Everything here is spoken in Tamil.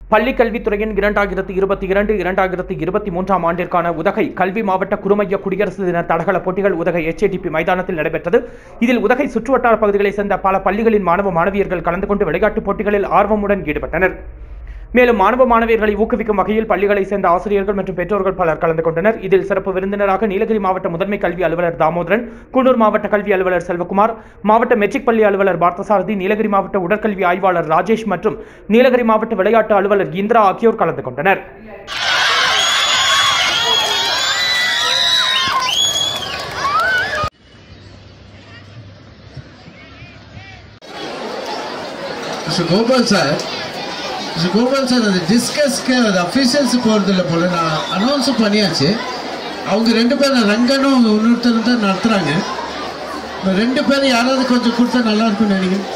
பள்ளிக் கல்வித்துறையின் இரண்டாயிரத்தி இருபத்தி இரண்டு இரண்டாயிரத்தி இருபத்தி மூன்றாம் ஆண்டிற்கான உதகை கல்வி மாவட்ட குறுமைய குடியரசு தின தடகள போட்டிகள் உதகை எச்ஏடிபி மைதானத்தில் நடைபெற்றது இதில் உதகை சுற்றுவட்டார பகுதிகளைச் சேர்ந்த பல பள்ளிகளின் மாணவ மாணவியர்கள் கலந்து கொண்டு விளையாட்டுப் போட்டிகளில் ஆர்வமுடன் ஈடுபட்டனர் மேலும் மாணவ மாணவியர்களை ஊக்குவிக்கும் வகையில் பள்ளிகளைச் சேர்ந்த ஆசிரியர்கள் மற்றும் பெற்றோர்கள் பலர் கலந்து கொண்டனர் இதில் சிறப்பு விருந்தினராக நீலகிரி மாவட்ட முதன்மை கல்வி அலுவலர் தாமோதரன் குன்னூர் மாவட்ட கல்வி அலுவலர் செல்வகுமார் மாவட்ட மெட்ரிக் பள்ளி அலுவலர் பார்த்தசாரதி நீலகிரி மாவட்ட உடற்கல்வி ஆய்வாளர் ராஜேஷ் மற்றும் நீலகிரி மாவட்ட விளையாட்டு அலுவலர் இந்திரா ஆகியோர் கலந்து கொண்டனர் mister Gopal sir mister Gopal sir அது டிஸ்கஸ்க்கு அது அஃபீஷியல்ஸ் போகிறதில்ல போல நான் அனௌன்ஸும் பண்ணியாச்சு அவங்க ரெண்டு பேரும் ரங்கனும் இன்னொருத்தரும் தான் நடத்துகிறாங்க இந்த ரெண்டு பேரும் யாராவது கொஞ்சம் கொடுத்தா நல்லா இருக்கும்னு நினைக்கிறேன்